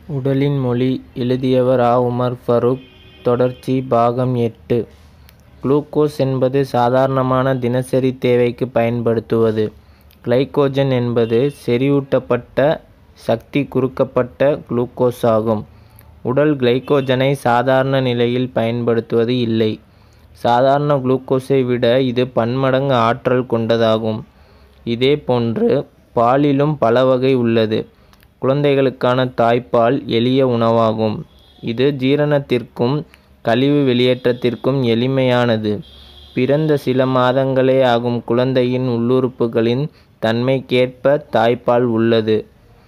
உடலின் மொழி எழுதியவர் ஆ உமர் ஃபரூக் தொடர்ச்சி பாகம் எட்டு குளுக்கோஸ் என்பது சாதாரணமான தினசரி தேவைக்கு பயன்படுத்துவது கிளைகோஜன் என்பது செறிவூட்டப்பட்ட சக்தி குறுக்கப்பட்ட குளுக்கோஸ் ஆகும் உடல் கிளைகோஜனை சாதாரண நிலையில் பயன்படுத்துவது இல்லை சாதாரண குளுக்கோஸை விட இது பன்மடங்கு ஆற்றல் கொண்டதாகும் இதேபோன்று பாலிலும் பல வகை உள்ளது குழந்தைகளுக்கான தாய்ப்பால் எளிய உணவாகும் இது ஜீரணத்திற்கும் கழிவு வெளியேற்றத்திற்கும் எளிமையானது பிறந்த சில மாதங்களே ஆகும் குழந்தையின் உள்ளுறுப்புகளின் தன்மைக்கேற்ப தாய்ப்பால் உள்ளது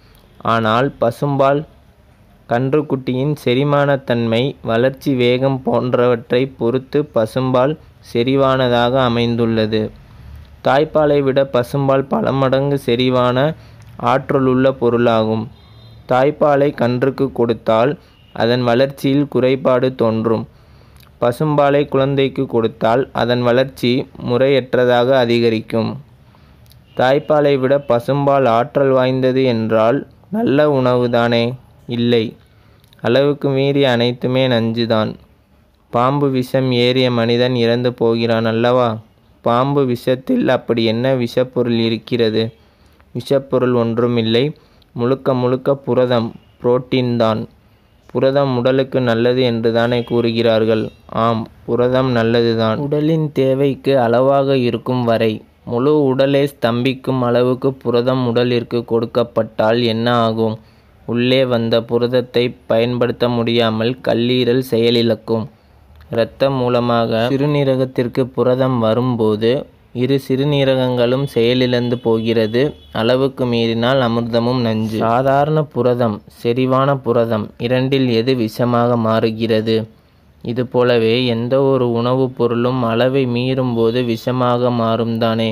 ஆனால் பசும்பால் கன்றுக்குட்டியின் செரிமானத்தன்மை வளர்ச்சி வேகம் போன்றவற்றை பொறுத்து பசும்பால் செறிவானதாக அமைந்துள்ளது தாய்ப்பாலை விட பசும்பால் பல மடங்கு செறிவான ஆற்றலுள்ள பொருளாகும் தாய்ப்பாலை கன்றுக்கு கொடுத்தால் அதன் வளர்ச்சியில் குறைபாடு தோன்றும் பசும்பாலை குழந்தைக்கு கொடுத்தால் அதன் வளர்ச்சி முறையற்றதாக அதிகரிக்கும் தாய்ப்பாலை விட பசும்பால் ஆற்றல் வாய்ந்தது என்றால் நல்ல உணவுதானே இல்லை அளவுக்கு மீறி அனைத்துமே நஞ்சுதான் பாம்பு விஷம் ஏறிய மனிதன் இறந்து போகிறான் அல்லவா பாம்பு விஷத்தில் அப்படி என்ன விஷப்பொருள் இருக்கிறது விஷப்பொருள் ஒன்றுமில்லை முழுக்க முழுக்க புரதம் புரோட்டீன் தான் புரதம் உடலுக்கு நல்லது என்று தானே கூறுகிறார்கள் ஆம் புரதம் நல்லதுதான் உடலின் தேவைக்கு அளவாக இருக்கும் வரை முழு உடலை ஸ்தம்பிக்கும் அளவுக்கு புரதம் உடலிற்கு கொடுக்கப்பட்டால் என்ன ஆகும் உள்ளே வந்த புரதத்தை பயன்படுத்த முடியாமல் கல்லீரல் செயலிழக்கும் இரத்தம் மூலமாக சிறுநீரகத்திற்கு புரதம் வரும்போது இரு சிறுநீரகங்களும் செயலிழந்து போகிறது அளவுக்கு மீறினால் அமிர்தமும் நஞ்சு சாதாரண புரதம் செறிவான புரதம் இரண்டில் எது விஷமாக மாறுகிறது இதுபோலவே எந்த ஒரு உணவுப் பொருளும் அளவை மீறும்போது விஷமாக மாறும் தானே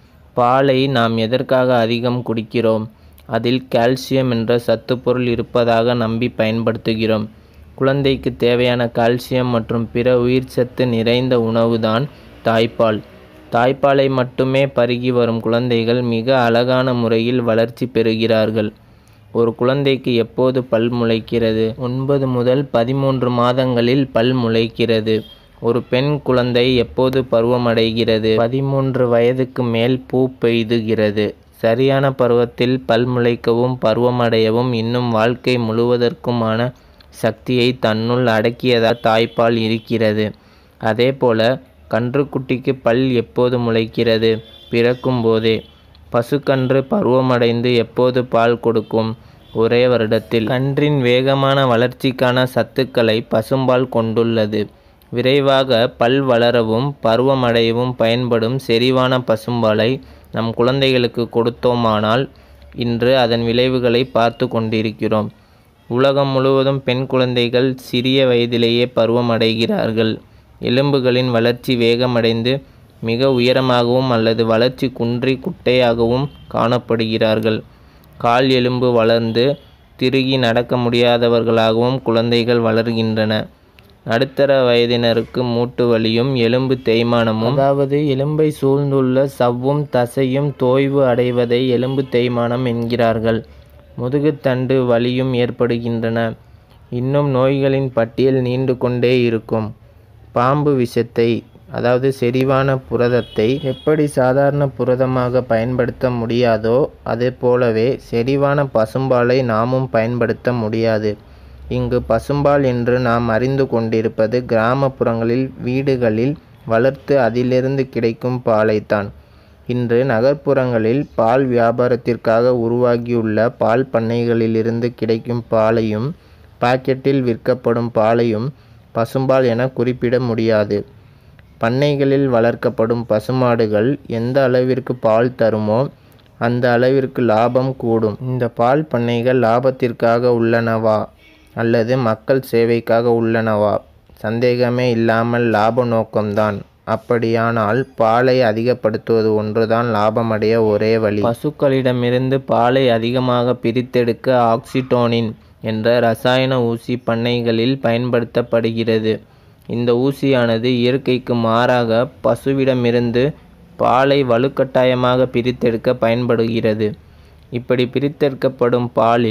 பாலை நாம் எதற்காக அதிகம் குடிக்கிறோம் அதில் கால்சியம் என்ற சத்துப்பொருள் இருப்பதாக நம்பி பயன்படுத்துகிறோம் குழந்தைக்கு தேவையான கால்சியம் மற்றும் பிற உயிர்ச்சத்து நிறைந்த உணவுதான் தாய்ப்பால் தாய்ப்பாலை மட்டுமே பருகி வரும் குழந்தைகள் மிக அழகான முறையில் வளர்ச்சி பெறுகிறார்கள் ஒரு குழந்தைக்கு எப்போது பல் முளைக்கிறது ஒன்பது முதல் பதிமூன்று மாதங்களில் பல் முளைக்கிறது ஒரு பெண் குழந்தை எப்போது பருவமடைகிறது பதிமூன்று வயதுக்கு மேல் பூ பெய்துகிறது சரியான பருவத்தில் பல் முளைக்கவும் பருவமடையவும் இன்னும் வாழ்க்கை முழுவதற்குமான சக்தியை தன்னுள் அடக்கியதா தாய்ப்பால் இருக்கிறது அதேபோல கன்றுக்குட்டிக்கு பல் எப்போது முளைக்கிறது பிறக்கும் போதே பசுக்கன்று பருவமடைந்து எப்போது பால் கொடுக்கும் ஒரே வருடத்தில் கன்றின் வேகமான வளர்ச்சிக்கான சத்துக்களை பசும்பால் கொண்டுள்ளது விரைவாக பல் வளரவும் பருவமடையவும் பயன்படும் செறிவான பசும்பாலை நம் குழந்தைகளுக்கு கொடுத்தோமானால் இன்று அதன் விளைவுகளை பார்த்து கொண்டிருக்கிறோம் உலகம் முழுவதும் பெண் குழந்தைகள் சிறிய வயதிலேயே பருவமடைகிறார்கள் எலும்புகளின் வளர்ச்சி வேகமடைந்து மிக உயரமாகவும் அல்லது வளர்ச்சி குன்றி குட்டையாகவும் காணப்படுகிறார்கள் கால் எலும்பு வளர்ந்து திருகி நடக்க முடியாதவர்களாகவும் குழந்தைகள் வளர்கின்றன நடுத்தர வயதினருக்கு மூட்டு வலியும் எலும்பு தேய்மானமும் அதாவது எலும்பை சூழ்ந்துள்ள சவ்வும் தசையும் தோய்வு அடைவதை எலும்பு தேய்மானம் என்கிறார்கள் முதுகுத்தண்டு வலியும் ஏற்படுகின்றன இன்னும் நோய்களின் பட்டியல் நீண்டு கொண்டே இருக்கும் பாம்பு விஷத்தை அதாவது செறிவான புரதத்தை எப்படி சாதாரண புரதமாக பயன்படுத்த முடியாதோ அதே போலவே செறிவான பசும்பாலை நாமும் பயன்படுத்த முடியாது இங்கு பசும்பால் என்று நாம் அறிந்து கொண்டிருப்பது கிராமப்புறங்களில் வீடுகளில் வளர்த்து அதிலிருந்து கிடைக்கும் பாலைத்தான் இன்று நகர்ப்புறங்களில் பால் வியாபாரத்திற்காக உருவாகியுள்ள பால் பண்ணைகளிலிருந்து கிடைக்கும் பாலையும் பாக்கெட்டில் விற்கப்படும் பாலையும் பசும்பால் என குறிப்பிட முடியாது பண்ணைகளில் வளர்க்கப்படும் பசுமாடுகள் எந்த அளவிற்கு பால் தருமோ அந்த அளவிற்கு லாபம் கூடும் இந்த பால் பண்ணைகள் லாபத்திற்காக உள்ளனவா அல்லது மக்கள் சேவைக்காக உள்ளனவா சந்தேகமே இல்லாமல் லாப நோக்கம்தான் அப்படியானால் பாலை அதிகப்படுத்துவது ஒன்றுதான் லாபமடைய ஒரே வழி பசுக்களிடமிருந்து பாலை அதிகமாக பிரித்தெடுக்க ஆக்சிடோனின் என்ற ரசாயன ஊசி பண்ணைகளில் பயன்படுத்தப்படுகிறது இந்த ஊசியானது இயற்கைக்கு மாறாக பசுவிடமிருந்து பாலை வலுக்கட்டாயமாக பிரித்தெடுக்க பயன்படுகிறது இப்படி பிரித்தெடுக்கப்படும் பாலில்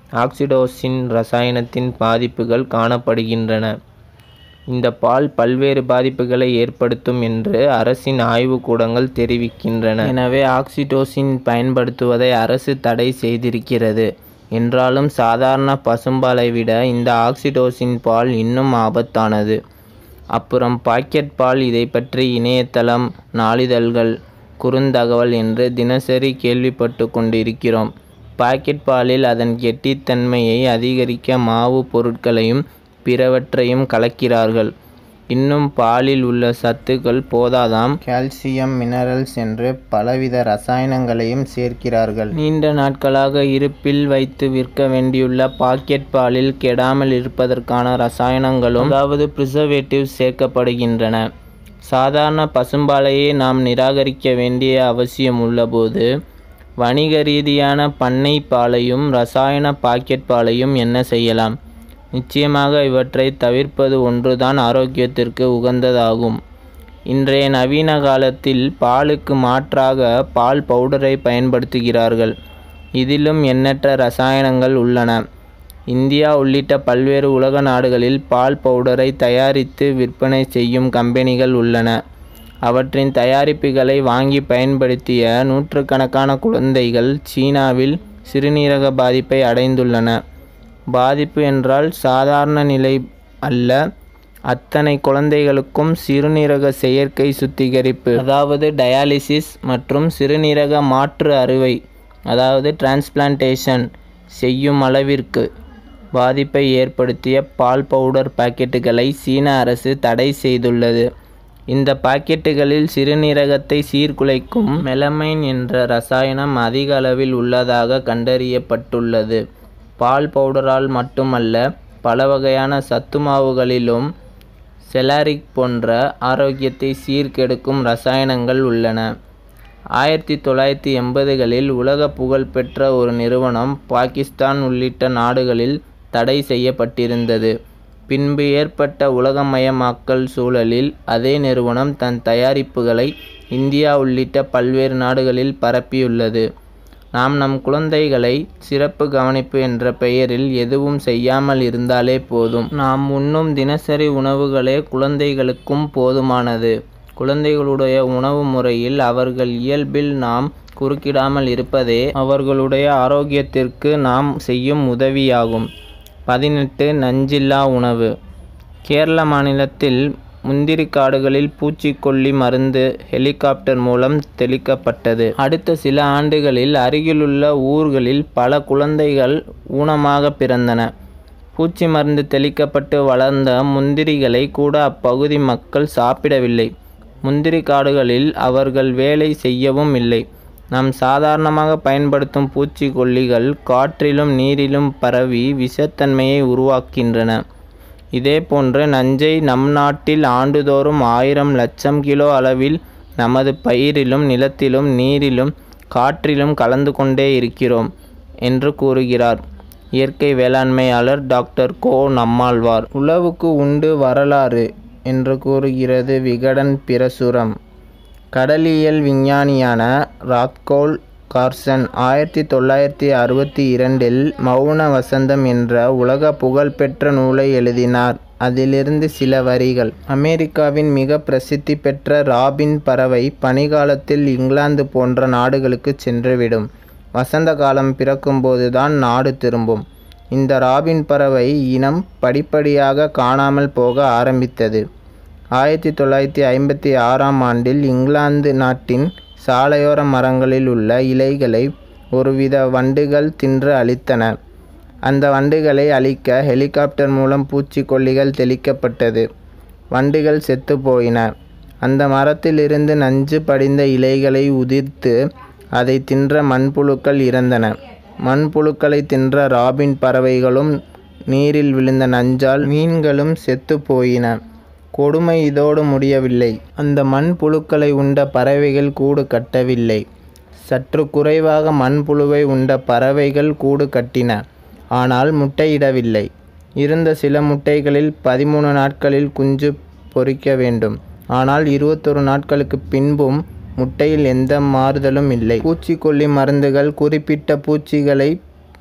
ஆக்சிடோசின் ரசாயனத்தின் பாதிப்புகள் காணப்படுகின்றன இந்த பால் பல்வேறு பாதிப்புகளை ஏற்படுத்தும் என்று அரசின் ஆய்வுக்கூடங்கள் தெரிவிக்கின்றன எனவே ஆக்சிடோசின் பயன்படுத்துவதை அரசு தடை செய்திருக்கிறது என்றாலும் சாதாரண பசும்பாலை விட இந்த ஆக்சிடோசின் பால் இன்னும் ஆபத்தானது அப்புறம் பாக்கெட் பால் இதை பற்றி இணையதளம் நாளிதழ்கள் குறுந்தகவல் என்று தினசரி கேள்விப்பட்டு கொண்டிருக்கிறோம் பாக்கெட் பாலில் அதன் கெட்டித்தன்மையை அதிகரிக்க மாவு பொருட்களையும் பிறவற்றையும் கலக்கிறார்கள் இன்னும் பாலில் உள்ள சத்துக்கள் போதாதாம் கால்சியம் மினரல்ஸ் என்று பலவித ரசாயனங்களையும் சேர்க்கிறார்கள் நீண்ட நாட்களாக இருப்பில் வைத்து விற்க வேண்டியுள்ள பாக்கெட் பாலில் கெடாமல் இருப்பதற்கான ரசாயனங்களும் அதாவது ப்ரிசர்வேட்டிவ் சேர்க்கப்படுகின்றன சாதாரண பசும்பாலையே நாம் நிராகரிக்க வேண்டிய அவசியம் உள்ளபோது வணிக ரீதியான பண்ணை பாலையும் ரசாயன பாக்கெட் பாலையும் என்ன செய்யலாம் நிச்சயமாக இவற்றை தவிர்ப்பது ஒன்றுதான் ஆரோக்கியத்திற்கு உகந்ததாகும் இன்றைய நவீன காலத்தில் பாலுக்கு மாற்றாக பால் பவுடரை பயன்படுத்துகிறார்கள் இதிலும் எண்ணற்ற ரசாயனங்கள் உள்ளன இந்தியா உள்ளிட்ட பல்வேறு உலக நாடுகளில் பால் பவுடரை தயாரித்து விற்பனை செய்யும் கம்பெனிகள் உள்ளன அவற்றின் தயாரிப்புகளை வாங்கி பயன்படுத்திய நூற்றுக்கணக்கான குழந்தைகள் சீனாவில் சிறுநீரக பாதிப்பை அடைந்துள்ளன பாதிப்பு என்றால் சாதாரண நிலை அல்ல அத்தனை குழந்தைகளுக்கும் சிறுநீரக செயற்கை சுத்திகரிப்பு அதாவது டயாலிசிஸ் மற்றும் சிறுநீரக மாற்று அறுவை அதாவது டிரான்ஸ்பிளான்டேஷன் செய்யும் அளவிற்கு பாதிப்பை ஏற்படுத்திய பால் பவுடர் பாக்கெட்டுகளை சீன அரசு தடை செய்துள்ளது இந்த பாக்கெட்டுகளில் சிறுநீரகத்தை சீர்குலைக்கும் மெலமைன் என்ற ரசாயனம் அதிக அளவில் உள்ளதாக கண்டறியப்பட்டுள்ளது பால் பவுடரால் மட்டுமல்ல பல வகையான சத்துமாவுகளிலும் செலாரிக் போன்ற ஆரோக்கியத்தை சீர்கெடுக்கும் ரசாயனங்கள் உள்ளன ஆயிரத்தி தொள்ளாயிரத்தி எண்பதுகளில் உலக புகழ்பெற்ற ஒரு நிறுவனம் பாகிஸ்தான் உள்ளிட்ட நாடுகளில் தடை செய்யப்பட்டிருந்தது பின்பு ஏற்பட்ட உலகமயமாக்கல் சூழலில் அதே நிறுவனம் தன் தயாரிப்புகளை இந்தியா உள்ளிட்ட பல்வேறு நாடுகளில் பரப்பியுள்ளது நாம் நம் குழந்தைகளை சிறப்பு கவனிப்பு என்ற பெயரில் எதுவும் செய்யாமல் இருந்தாலே போதும் நாம் உண்ணும் தினசரி உணவுகளே குழந்தைகளுக்கும் போதுமானது குழந்தைகளுடைய உணவு முறையில் அவர்கள் இயல்பில் நாம் குறுக்கிடாமல் இருப்பதே அவர்களுடைய ஆரோக்கியத்திற்கு நாம் செய்யும் உதவியாகும் பதினெட்டு நஞ்சில்லா உணவு கேரள மாநிலத்தில் முந்திரி காடுகளில் பூச்சிக்கொல்லி மருந்து ஹெலிகாப்டர் மூலம் தெளிக்கப்பட்டது அடுத்த சில ஆண்டுகளில் அருகிலுள்ள ஊர்களில் பல குழந்தைகள் ஊனமாக பிறந்தன பூச்சி மருந்து தெளிக்கப்பட்டு வளர்ந்த முந்திரிகளை கூட அப்பகுதி மக்கள் சாப்பிடவில்லை முந்திரி காடுகளில் அவர்கள் வேலை செய்யவும் இல்லை நாம் சாதாரணமாக பயன்படுத்தும் பூச்சிக்கொல்லிகள் காற்றிலும் நீரிலும் பரவி விஷத்தன்மையை உருவாக்கின்றன இதேபோன்று நஞ்சை நம் நாட்டில் ஆண்டுதோறும் ஆயிரம் லட்சம் கிலோ அளவில் நமது பயிரிலும் நிலத்திலும் நீரிலும் காற்றிலும் கலந்து கொண்டே இருக்கிறோம் என்று கூறுகிறார் இயற்கை வேளாண்மையாளர் டாக்டர் கோ நம்மாழ்வார் உழவுக்கு உண்டு வரலாறு என்று கூறுகிறது விகடன் பிரசுரம் கடலியல் விஞ்ஞானியான ராத்கோல் கார்சன் ஆயிரத்தி தொள்ளாயிரத்தி அறுபத்தி இரண்டில் மௌன வசந்தம் என்ற உலக புகழ்பெற்ற நூலை எழுதினார் அதிலிருந்து சில வரிகள் அமெரிக்காவின் மிக பிரசித்தி பெற்ற ராபின் பறவை பனிகாலத்தில் இங்கிலாந்து போன்ற நாடுகளுக்கு சென்றுவிடும் வசந்த காலம் பிறக்கும்போதுதான் நாடு திரும்பும் இந்த ராபின் பறவை இனம் படிப்படியாக காணாமல் போக ஆரம்பித்தது ஆயிரத்தி தொள்ளாயிரத்தி ஐம்பத்தி ஆறாம் ஆண்டில் இங்கிலாந்து நாட்டின் சாலையோர மரங்களில் உள்ள இலைகளை ஒருவித வண்டுகள் தின்று அழித்தன அந்த வண்டுகளை அழிக்க ஹெலிகாப்டர் மூலம் பூச்சிக்கொல்லிகள் தெளிக்கப்பட்டது வண்டுகள் செத்து போயின அந்த மரத்திலிருந்து நஞ்சு படிந்த இலைகளை உதிர்த்து அதை தின்ற மண்புழுக்கள் இறந்தன மண்புழுக்களை தின்ற ராபின் பறவைகளும் நீரில் விழுந்த நஞ்சால் மீன்களும் செத்து போயின கொடுமை இதோடு முடியவில்லை அந்த மண்புழுக்களை உண்ட பறவைகள் கூடு கட்டவில்லை சற்று குறைவாக மண்புழுவை உண்ட பறவைகள் கூடு கட்டின ஆனால் முட்டையிடவில்லை இருந்த சில முட்டைகளில் பதிமூணு நாட்களில் குஞ்சு பொரிக்க வேண்டும் ஆனால் இருபத்தொரு நாட்களுக்கு பின்பும் முட்டையில் எந்த மாறுதலும் இல்லை பூச்சிக்கொல்லி மருந்துகள் குறிப்பிட்ட பூச்சிகளை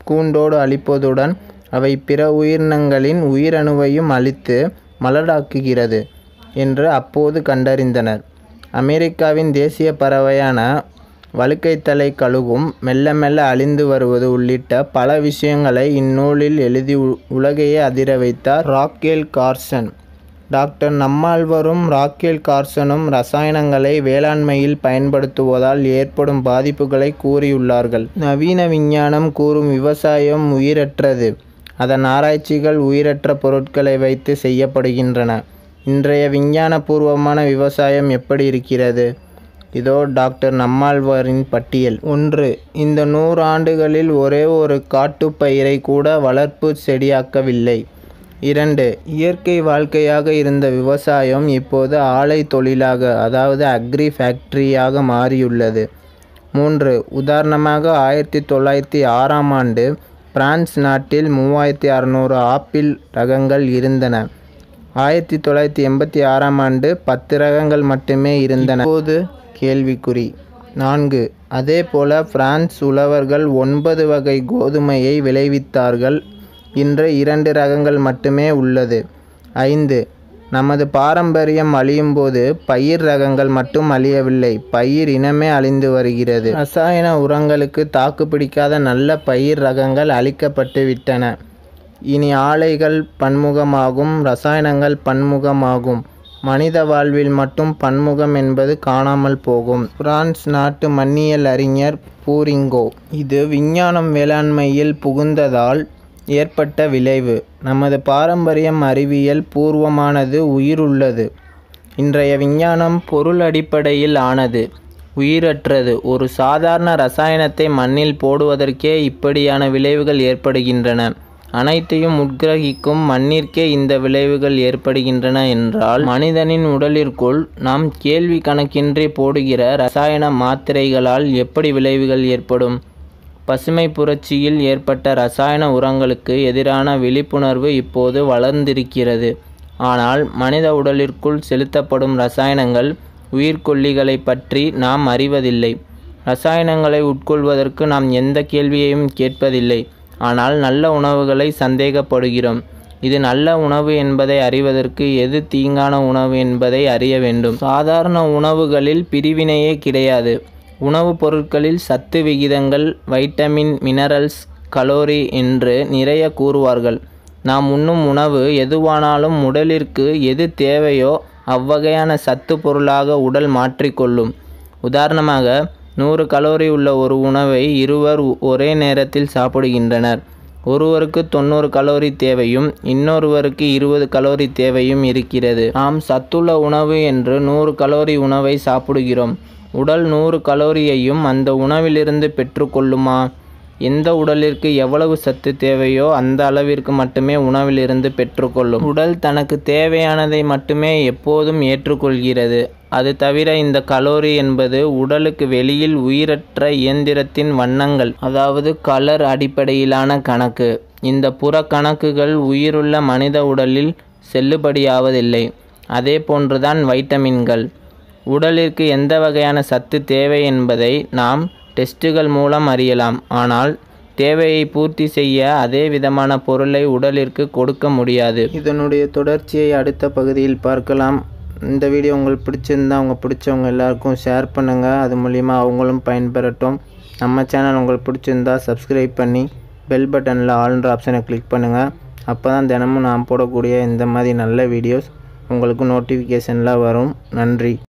கூண்டோடு அழிப்பதுடன் அவை பிற உயிரினங்களின் உயிரணுவையும் அழித்து மலடாக்குகிறது என்று அப்போது கண்டறிந்தனர் அமெரிக்காவின் தேசிய பறவையான வழுக்கைத்தலை கழுகும் மெல்ல மெல்ல அழிந்து வருவது உள்ளிட்ட பல விஷயங்களை இந்நூலில் எழுதி உ- உலகையே அதிர வைத்தார் ராக்கேல் கார்சன் டாக்டர் நம்மாழ்வரும் ராக்கேல் கார்சனும் ரசாயனங்களை வேளாண்மையில் பயன்படுத்துவதால் ஏற்படும் பாதிப்புகளை கூறியுள்ளார்கள் நவீன விஞ்ஞானம் கூறும் விவசாயம் உயிரற்றது அதன் ஆராய்ச்சிகள் உயிரற்ற பொருட்களை வைத்து செய்யப்படுகின்றன இன்றைய விஞ்ஞானபூர்வமான விவசாயம் எப்படி இருக்கிறது இதோ டாக்டர் நம்மாழ்வாரின் பட்டியல் ஒன்று இந்த நூறு ஆண்டுகளில் ஒரே ஒரு காட்டுப்பயிரை கூட வளர்ப்பு செடியாக்கவில்லை இரண்டு இயற்கை வாழ்க்கையாக இருந்த விவசாயம் இப்போது ஆலை தொழிலாக அதாவது அக்ரி ஃபேக்டரியாக மாறியுள்ளது மூன்று உதாரணமாக ஆயிரத்தி தொள்ளாயிரத்தி ஆறாம் ஆண்டு பிரான்ஸ் நாட்டில் மூவாயிரத்தி அறநூறு ஆப்பிள் ரகங்கள் இருந்தன ஆயிரத்தி தொள்ளாயிரத்தி எண்பத்தி ஆறாம் ஆண்டு பத்து ரகங்கள் மட்டுமே இருந்தன இப்போது கேள்விக்குறி நான்கு அதே போல பிரான்ஸ் உழவர்கள் ஒன்பது வகை கோதுமையை விளைவித்தார்கள் இன்று இரண்டு ரகங்கள் மட்டுமே உள்ளது ஐந்து நமது பாரம்பரியம் அழியும் போது பயிர் ரகங்கள் மட்டும் அழியவில்லை பயிர் இனமே அழிந்து வருகிறது ரசாயன உரங்களுக்கு தாக்குப்பிடிக்காத நல்ல பயிர் ரகங்கள் அழிக்கப்பட்டு விட்டன இனி ஆலைகள் பன்முகமாகும் ரசாயனங்கள் பன்முகமாகும் மனித வாழ்வில் மட்டும் பன்முகம் என்பது காணாமல் போகும் பிரான்ஸ் நாட்டு மண்ணியல் அறிஞர் பூரிங்கோ இது விஞ்ஞானம் வேளாண்மையில் புகுந்ததால் ஏற்பட்ட விளைவு நமது பாரம்பரியம் அறிவியல் பூர்வமானது உயிருள்ளது இன்றைய விஞ்ஞானம் பொருள் அடிப்படையில் ஆனது உயிரற்றது ஒரு சாதாரண ரசாயனத்தை மண்ணில் போடுவதற்கே இப்படியான விளைவுகள் ஏற்படுகின்றன அனைத்தையும் உட்கிரகிக்கும் மண்ணிற்கே இந்த விளைவுகள் ஏற்படுகின்றன என்றால் மனிதனின் உடலிற்குள் நாம் கேள்வி கணக்கின்றி போடுகிற ரசாயன மாத்திரைகளால் எப்படி விளைவுகள் ஏற்படும் பசுமை புரட்சியில் ஏற்பட்ட ரசாயன உரங்களுக்கு எதிரான விழிப்புணர்வு இப்போது வளர்ந்திருக்கிறது ஆனால் மனித உடலிற்குள் செலுத்தப்படும் ரசாயனங்கள் உயிர்க்கொல்லிகளை பற்றி நாம் அறிவதில்லை ரசாயனங்களை உட்கொள்வதற்கு நாம் எந்த கேள்வியையும் கேட்பதில்லை ஆனால் நல்ல உணவுகளை சந்தேகப்படுகிறோம் இது நல்ல உணவு என்பதை அறிவதற்கு எது தீங்கான உணவு என்பதை அறிய வேண்டும் சாதாரண உணவுகளில் பிரிவினையே கிடையாது உணவுப் பொருட்களில் சத்து விகிதங்கள் வைட்டமின் மினரல்ஸ் கலோரி என்று நிறைய கூறுவார்கள் நாம் உண்ணும் உணவு எதுவானாலும் உடலிற்கு எது தேவையோ அவ்வகையான சத்து பொருளாக உடல் மாற்றிக்கொள்ளும் உதாரணமாக நூறு கலோரி உள்ள ஒரு உணவை இருவர் ஒ- ஒரே நேரத்தில் சாப்பிடுகின்றனர் ஒருவருக்கு தொண்ணூறு கலோரி தேவையும் இன்னொருவருக்கு இருபது கலோரி தேவையும் இருக்கிறது நாம் சத்துள்ள உணவு என்று நூறு கலோரி உணவை சாப்பிடுகிறோம் உடல் நூறு கலோரியையும் அந்த உணவிலிருந்து பெற்றுக்கொள்ளுமா எந்த உடலிற்கு எவ்வளவு சத்து தேவையோ அந்த அளவிற்கு மட்டுமே உணவிலிருந்து பெற்றுக்கொள்ளும் உடல் தனக்கு தேவையானதை மட்டுமே எப்போதும் ஏற்றுக்கொள்கிறது அது தவிர இந்த கலோரி என்பது உடலுக்கு வெளியில் உயிரற்ற இயந்திரத்தின் வண்ணங்கள் அதாவது கலர் அடிப்படையிலான கணக்கு இந்த புற கணக்குகள் உயிருள்ள மனித உடலில் செல்லுபடியாவதில்லை அதே போன்றுதான் வைட்டமின்கள் உடலிற்கு எந்த வகையான சத்து தேவை என்பதை நாம் டெஸ்ட்டுகள் மூலம் அறியலாம் ஆனால் தேவையை பூர்த்தி செய்ய அதே விதமான பொருளை உடலிற்கு கொடுக்க முடியாது இதனுடைய தொடர்ச்சியை அடுத்த பகுதியில் பார்க்கலாம் இந்த வீடியோ உங்களுக்கு பிடிச்சிருந்தா அவங்க பிடிச்சவங்க எல்லாருக்கும் ஷேர் பண்ணுங்கள் அது மூலிமா அவங்களும் பயன்பெறட்டும் நம்ம சேனல் உங்களுக்கு பிடிச்சிருந்தா சப்ஸ்கிரைப் பண்ணி பெல் பட்டனில் ஆல்ன்ற ஆப்ஷனை கிளிக் பண்ணுங்கள் அப்போ தான் தினமும் நான் போடக்கூடிய இந்த மாதிரி நல்ல வீடியோஸ் உங்களுக்கு நோட்டிஃபிகேஷனில் வரும் நன்றி